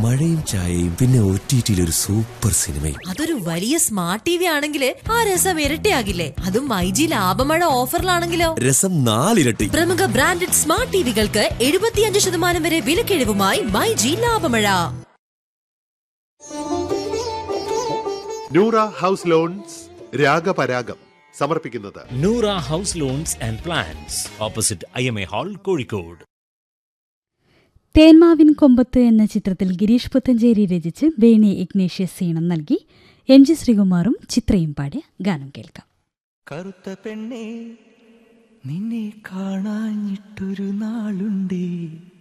മഴയും ചായയും പിന്നെ ഒ ടി ടിയിൽ ഒരു സൂപ്പർ സിനിമയും അതൊരു വലിയ സ്മാർട്ട് ടി വി ആണെങ്കിൽ ആ രസം ഇരട്ടിയാകില്ലേ അതും മൈജി ലാഭമഴ ഓഫറിലാണെങ്കിലോ രസം നാലിരട്ടി പ്രമുഖ ബ്രാൻഡഡ് സ്മാർട്ട് ടിവികൾക്ക് എഴുപത്തിയഞ്ച് ശതമാനം വരെ വിലക്കിഴിവുമായി മൈജി ലാഭമഴ നൂറ ഹൗസ് ലോൺസ് രാഗപരാഗം സമർപ്പിക്കുന്നത് Noora house loans and plans opposite I M A hall Kozhikode തേന്മാവിൻ കൊമ്പത്ത് എന്ന ചിത്രത്തിൽ ഗിരീഷ് പുത്തഞ്ചേരി രചിച്ച് ബേണി ഇഗ്നേഷ്യസ് ഈണം നൽകി എം ജി ശ്രീകുമാറും ചിത്രയും പാടിയ ഗാനം കേൾക്കാം കറുത്ത പെണ്ണേ നിന്നെ കാണാഞ്ഞിട്ടൊരു നാളുണ്ടേ